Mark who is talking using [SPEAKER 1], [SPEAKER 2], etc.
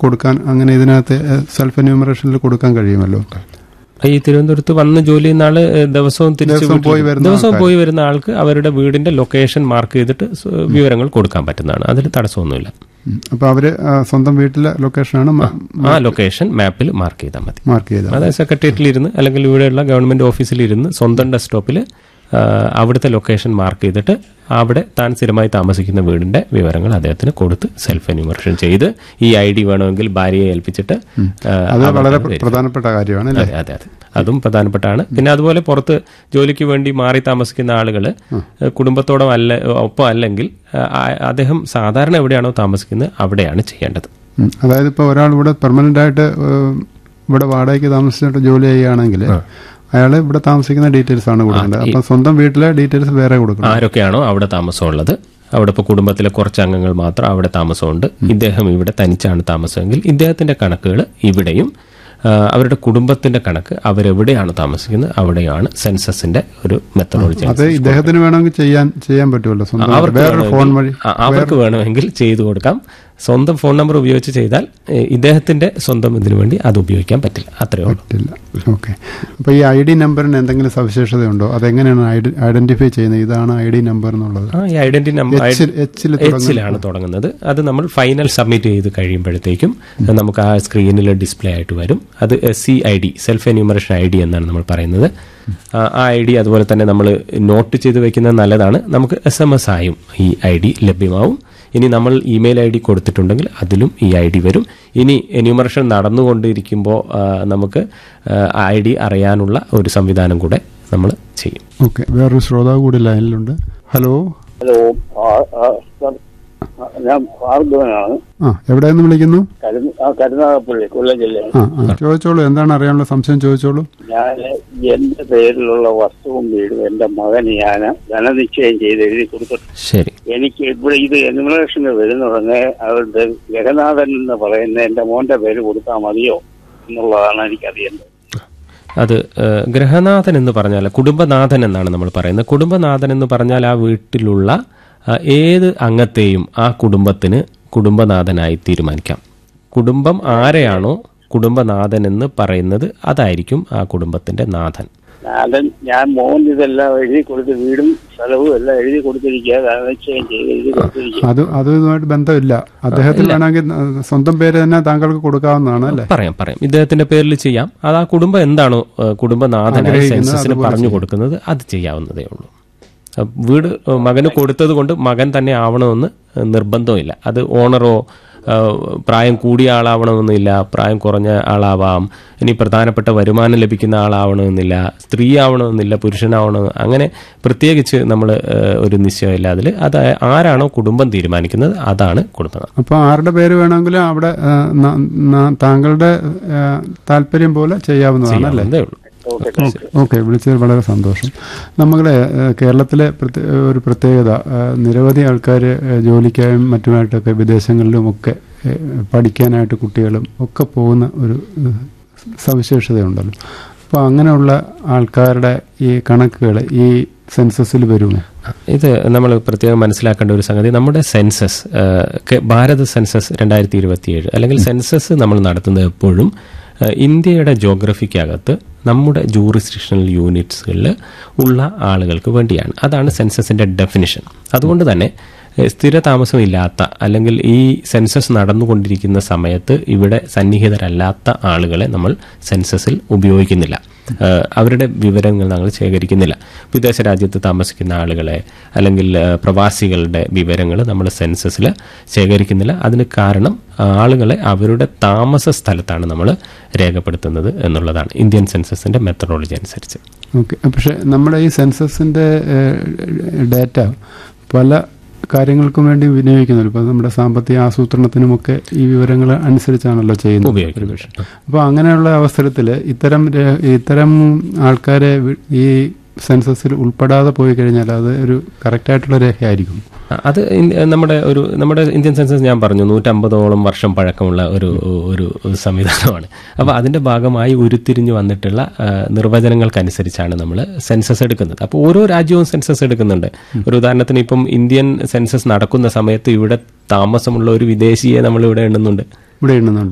[SPEAKER 1] കൊടുക്കാൻ അങ്ങനെ ഇതിനകത്ത് സെൽഫ് എന്യൂമറേഷനിൽ കൊടുക്കാൻ കഴിയുമല്ലോ
[SPEAKER 2] ഈ തിരുവനന്തപുരത്ത് വന്ന് ജോലി ചെയ്യുന്ന ആള് ഏഹ്, ദിവസവും തിരിച്ച്
[SPEAKER 1] ദിവസവും
[SPEAKER 2] വീട്ടിൽ-
[SPEAKER 1] പോയി വരുന്ന
[SPEAKER 2] ദിവസവും
[SPEAKER 1] ആൾക്കാര്.
[SPEAKER 2] പോയി വരുന്ന ആൾക്ക് അവരുടെ വീടിന്റെ ലൊക്കേഷൻ മാർക്ക് ചെയ്തിട്ട് സ് വിവരങ്ങൾ കൊടുക്കാൻ പറ്റുന്നതാണ് അതിൽ തടസ്സമൊന്നുമില്ല
[SPEAKER 1] ഉം. അപ്പൊ അവര് ആ, സ്വന്തം വീട്ടിലെ ലൊക്കേഷനാണ്
[SPEAKER 2] ആ ലൊക്കേഷൻ മാപ്പിൽ മാർക്ക് ചെയ്താൽ മതി
[SPEAKER 1] മാർക്ക് ചെയ്തത്
[SPEAKER 2] അതായത് സെക്രട്ടേറിയറ്റിൽ ഇരുന്ന് അല്ലെങ്കിൽ ഇവിടെയുള്ള ഗവൺമെന്റ് ഓഫീസിൽ ഇരുന്ന് സ്വന്തം ഡെസ്ക്ടോപ്പിൽ അവിടുത്തെ ലൊക്കേഷൻ മാർക്ക് ചെയ്തിട്ട് അവിടെ താൻ സ്ഥിരമായി താമസിക്കുന്ന വീടിന്റെ വിവരങ്ങൾ അദ്ദേഹത്തിന് കൊടുത്ത് സെൽഫ് എന്യൂമറേഷൻ ചെയ്ത് ഈ ഐ ഡി വേണമെങ്കിൽ ഭാര്യയെ ഏൽപ്പിച്ചിട്ട് ആ,
[SPEAKER 1] അത്
[SPEAKER 2] അവിടെ
[SPEAKER 1] വളരെ
[SPEAKER 2] വരും.
[SPEAKER 1] പ്രധാനപ്പെട്ട കാര്യമാണ് അല്ലേ
[SPEAKER 2] അതെ അതെ അതെ അതും പ്രധാനപ്പെട്ടാണ് പിന്നെ അതുപോലെ പുറത്ത് ജോലിക്ക് വേണ്ടി മാറി താമസിക്കുന്ന ആളുകൾ കുടുംബത്തോടൊപ്പം അല്ല ഒപ്പം അല്ലെങ്കിൽ ആ, അദ്ദേഹം സാധാരണ എവിടെയാണോ താമസിക്കുന്നത് അവിടെയാണ് ചെയ്യേണ്ടത്
[SPEAKER 1] ഉം. അതായത് ഇപ്പോൾ ഒരാൾ ഇവിടെ പെർമനന്റ് ആയിട്ട് ഏഹ്, ഇവിടെ വാടകയ്ക്ക് താമസിച്ചിട്ട് ജോലി ചെയ്യുകയാണെങ്കിൽ അയാൾ ഇവിടെ താമസിക്കുന്ന ഡീറ്റെയിൽസ് ആണ് കൊടുക്കേണ്ടത് അപ്പൊ സ്വന്തം വീട്ടിലെ ഡീറ്റെയിൽസ് വേറെ കൊടുക്കണം
[SPEAKER 2] ആരൊക്കെയാണോ അവിടെ താമസമുള്ളത് അവിടെ ഇപ്പോൾ കുടുംബത്തിലെ കുറച്ച് അംഗങ്ങൾ മാത്രം അവിടെ താമസമുണ്ട് ഇദ്ദേഹം ഇവിടെ തനിച്ചാണ് താമസമെങ്കിൽ ഇദ്ദേഹത്തിന്റെ കണക്കുകൾ ഇവിടെയും ആ, അവരുടെ കുടുംബത്തിന്റെ കണക്ക് അവരെവിടെയാണ് താമസിക്കുന്നത് അവിടെയാണ് സെൻസസിന്റെ ഒരു മെത്തഡോളജി
[SPEAKER 1] അത് ഇദ്ദേഹത്തിന് വേണമെങ്കിൽ ചെയ്യാൻ ചെയ്യാൻ പറ്റുമല്ലോ സ്വന്തം
[SPEAKER 2] അവർക്ക്
[SPEAKER 1] വേറൊരു ഫോൺ വഴി
[SPEAKER 2] വേണമെങ്കിൽ- ആ, അവർക്ക് വേണമെങ്കിൽ ചെയ്തു കൊടുക്കാം സ്വന്തം ഫോൺ നമ്പർ ഉപയോഗിച്ച് ചെയ്താൽ ഏ, ഇദ്ദേഹത്തിന്റെ സ്വന്തം ഇതിനു വേണ്ടി അത് ഉപയോഗിക്കാൻ പറ്റില്ല അത്രയേ ഉള്ളൂ
[SPEAKER 1] പറ്റില്ല ഓക്കെ അപ്പൊ ഈ ഐ ഡി നമ്പറിന് എന്തെങ്കിലും സവിശേഷതയുണ്ടോ അതെങ്ങനെയാണ് ഐഡന്റിഫൈ ചെയ്യുന്നത് ഇതാണ് ഐ ഡി നമ്പർ എന്നുള്ളത്
[SPEAKER 2] ആ ഈ ഐഡന്റിറ്റി നമ്പർ
[SPEAKER 1] എച്ചിൽ- എച്ചിൽ
[SPEAKER 2] എച്ചിലാണ് തുടങ്ങുന്നത് അത് നമ്മൾ ഫൈനൽ സബ്മിറ്റ് ചെയ്ത് കഴിയുമ്പോഴത്തേക്കും നമുക്ക് ആ സ്ക്രീനിൽ ഡിസ്പ്ലേ ആയിട്ട് വരും അത് C I D self enumeration I D എന്നാണ് നമ്മൾ പറയുന്നത് ആ ഐ ഡി അതുപോലെ തന്നെ നമ്മൾ നോട്ട് ചെയ്ത് വെക്കുന്നത് നല്ലതാണ് നമുക്ക് എസ് എം എസ് ആയും ഈ ഐ ഡി ലഭ്യമാവും ഇനി നമ്മൾ ഇമെയിൽ ഐ ഡി കൊടുത്തിട്ടുണ്ടെങ്കിൽ അതിലും ഈ ഐ ഡി വരും ഇനി എന്യൂമറേഷൻ നടന്നുകൊണ്ടിരിക്കുമ്പോൾ ആ, നമുക്ക് ഐ ഡി അറിയാനുള്ള ഒരു സംവിധാനം കൂടെ നമ്മൾ ചെയ്യും
[SPEAKER 1] ഓക്കെ വേറൊരു ശ്രോതാവ് കൂടി ലൈനിലുണ്ട് ഹലോ
[SPEAKER 3] ഹലോ ആ, ആ, സാർ, ആ, ഞാൻ ഭാർഗവനാണ്
[SPEAKER 1] ആ എവിടെ നിന്ന് വിളിക്കുന്നു
[SPEAKER 3] കരുന ആ, കരുനാഗപ്പള്ളി കൊല്ലം ജില്ലയാണ്
[SPEAKER 1] ആ ആ ചോദിച്ചോളൂ എന്താണ് അറിയാനുള്ള സംശയം ചോദിച്ചോളൂ
[SPEAKER 3] ഞാൻ എന്റെ പേരിലുള്ള വസ്തുവും വീടും എന്റെ മകന് ഞാൻ ധനനിശ്ചയം ചെയ്ത് എഴുതി കൊടുത്തിട്ടുണ്ട്
[SPEAKER 2] ശരി
[SPEAKER 3] എനിക്ക് ഇവിടെ ഇത് എന്യൂമറേഷന് വരുന്നുടനെ അവരുടെ ജഗന്നാഥൻ എന്ന് പറയുന്ന എന്റെ മോന്റെ പേര് കൊടുത്താൽ മതിയോ എന്നുള്ളതാണ് എനിക്കറിയേണ്ടത്
[SPEAKER 2] അത് ഏഹ്, ഗ്രഹനാഥൻ എന്ന് പറഞ്ഞാൽ കുടുംബനാഥൻ എന്നാണ് നമ്മൾ പറയുന്നത് കുടുംബനാഥൻ എന്ന് പറഞ്ഞാൽ ആ വീട്ടിലുള്ള ആ, ഏത് അംഗത്തെയും ആ കുടുംബത്തിന് കുടുംബനാഥനായി തീരുമാനിക്കാം കുടുംബം ആരെയാണോ കുടുംബനാഥൻ എന്ന് പറയുന്നത് അതായിരിക്കും ആ കുടുംബത്തിന്റെ നാഥൻ
[SPEAKER 3] നാഥൻ ഞാൻ മോൻ ഇതെല്ലാം എഴുതി കൊടുത്ത് വീടും സ്ഥലവും എല്ലാം എഴുതി കൊടുത്തിരിക്കുക ധനനിശ്ചയം ചെയ്ത് എഴുതി കൊടുത്തിരിക്കുക
[SPEAKER 1] അത് അതുമായിട്ട് ബന്ധമില്ല അദ്ദേഹത്തിന് വേണമെങ്കിൽ സ്വന്തം പേര് തന്നെ താങ്കൾക്ക് കൊടുക്കാവുന്നതാണ് അല്ലേ
[SPEAKER 2] പറയാം പറയാം ഇദ്ദേഹത്തിന്റെ പേരിൽ ചെയ്യാം അത് ആ കുടുംബം എന്താണോ ഏഹ്, കുടുംബനാഥനായി
[SPEAKER 1] ആഗ്രഹിക്കുന്നത്
[SPEAKER 2] സെൻസസിന് പറഞ്ഞു കൊടുക്കുന്നത് അത് ചെയ്യാവുന്നതേ ഉള്ളൂ അഹ് വീട് ഏഹ്, മകന് കൊടുത്തത് കൊണ്ട് മകൻ തന്നെ ആവണമെന്ന് ഏഹ്, നിർബന്ധമില്ല അത് ഓണറോ ഏഹ്, പ്രായം കൂടിയ ആളാവണമെന്നില്ല പ്രായം കുറഞ്ഞ ആളാവാം ഇനി പ്രധാനപ്പെട്ട വരുമാനം ലഭിക്കുന്ന ആളാവണമെന്നില്ല സ്ത്രീ ആവണമെന്നില്ല പുരുഷനാവണം അങ്ങനെ പ്രത്യേകിച്ച് നമ്മൾ ഒരു നിശ്ചയമില്ല അതിൽ അത് ആരാണോ കുടുംബം തീരുമാനിക്കുന്നത് അതാണ് കുടുംബനാഥൻ
[SPEAKER 1] അപ്പോൾ ആരുടെ പേര് വേണമെങ്കിലും അവിടെ ആ, ന- ന- താങ്കളുടെ ആ, താല്പര്യം പോലെ ചെയ്യാവുന്നതാണ് അല്ലേ
[SPEAKER 2] അതേ ഉള്ളൂ
[SPEAKER 3] ഓക്കെ
[SPEAKER 1] ഓക്കെ വിളിച്ചതിൽ വളരെ സന്തോഷം നമ്മുടെ ഏഹ്, കേരളത്തിലെ പ്രത്യ- ഒരു പ്രത്യേകത ഏഹ്, നിരവധി ആൾക്കാർ ജോലിക്കായും മറ്റുമായിട്ടൊക്കെ വിദേശങ്ങളിലും ഒക്കെ ഏഹ്, പഠിക്കാനായിട്ട് കുട്ടികളും ഒക്കെ പോകുന്ന ഒരു ഏഹ്, സവിശേഷതയുണ്ടല്ലോ അപ്പോൾ അങ്ങനെയുള്ള ആൾക്കാരുടെ ഈ കണക്കുകൾ ഈ സെൻസസിൽ വരുമോ
[SPEAKER 2] ഇത് നമ്മൾ പ്രത്യേകം മനസ്സിലാക്കേണ്ട ഒരു സംഗതി നമ്മുടെ സെൻസസ് ഏഹ്, കെ- ഭാരത സെൻസസ് രണ്ടായിരത്തി ഇരുപത്തിയേഴ് അല്ലെങ്കിൽ സെൻസസ് നമ്മൾ നടത്തുന്നത് എപ്പോഴും ഏഹ്, ഇന്ത്യയുടെ ജോഗ്രഫിക്കകത്ത് നമ്മുടെ ജൂറിസ്ഡിക്ഷണൽ യൂണിറ്റ്സുകളിൽ ഉള്ള ആളുകൾക്ക് വേണ്ടിയാണ് അതാണ് സെൻസസിന്റെ ഡെഫിനിഷൻ അതുകൊണ്ട് തന്നെ ഏഹ്, സ്ഥിര താമസമില്ലാത്ത അല്ലെങ്കിൽ ഈ സെൻസസ് നടന്നുകൊണ്ടിരിക്കുന്ന സമയത്ത് ഇവിടെ സന്നിഹിതരല്ലാത്ത ആളുകളെ നമ്മൾ സെൻസസിൽ ഉപയോഗിക്കുന്നില്ല ഏഹ്, അവരുടെ വിവരങ്ങൾ ഞങ്ങൾ ശേഖരിക്കുന്നില്ല വിദേശ രാജ്യത്ത് താമസിക്കുന്ന ആളുകളെ അല്ലെങ്കിൽ ഏഹ്, പ്രവാസികളുടെ വിവരങ്ങൾ നമ്മൾ സെൻസസിൽ ശേഖരിക്കുന്നില്ല അതിന് കാരണം ആളുകളെ അവരുടെ താമസ സ്ഥലത്താണ് നമ്മൾ രേഖപ്പെടുത്തുന്നത് എന്നുള്ളതാണ് ഇന്ത്യൻ സെൻസസിന്റെ മെത്തഡോളജി അനുസരിച്ച്
[SPEAKER 1] ഓക്കെ പക്ഷെ നമ്മുടെ ഈ സെൻസസിന്റെ ഡാറ്റ പല കാര്യങ്ങൾക്കും വേണ്ടി വിനിയോഗിക്കുന്നുണ്ട് ഇപ്പോൾ നമ്മുടെ സാമ്പത്തിക ആസൂത്രണത്തിനുമൊക്കെ ഈ വിവരങ്ങൾ അനുസരിച്ചാണല്ലോ ചെയ്യുന്നത്
[SPEAKER 2] ഉപയോഗിക്കുന്നത്
[SPEAKER 1] അപ്പോൾ അങ്ങനെയുള്ള അവസരത്തിൽ ഇത്തരം രേ- ഇത്തരം ആൾക്കാരെ വി- ഈ സെൻസസിൽ ഉൾപ്പെടാതെ പോയി കഴിഞ്ഞാൽ അത് ഒരു കറക്റ്റായിട്ടുള്ള രേഖയായിരിക്കും
[SPEAKER 2] ആ, അത് ഇൻ- നമ്മുടെ ഒരു നമ്മുടെ ഇന്ത്യൻ സെൻസസ് ഞാൻ പറഞ്ഞു നൂറ്റമ്പതോളം വർഷം പഴക്കമുള്ള ഒരു ഒരു സംവിധാനമാണ് അപ്പോൾ അതിന്റെ ഭാഗമായി ഉരുത്തിരിഞ്ഞു വന്നിട്ടുള്ള ആ, നിർവചനങ്ങൾക്കനുസരിച്ചാണ് നമ്മൾ സെൻസസ് എടുക്കുന്നത് അപ്പോൾ ഓരോ രാജ്യവും സെൻസസ് എടുക്കുന്നുണ്ട് ഒരു ഉദാഹരണത്തിന് ഇപ്പം ഇന്ത്യൻ സെൻസസ് നടക്കുന്ന സമയത്ത് ഇവിടെ താമസമുള്ള ഒരു വിദേശിയെ നമ്മൾ ഇവിടെ എണ്ണുന്നുണ്ട്
[SPEAKER 1] ഇവിടെ എണ്ണുന്നുണ്ട്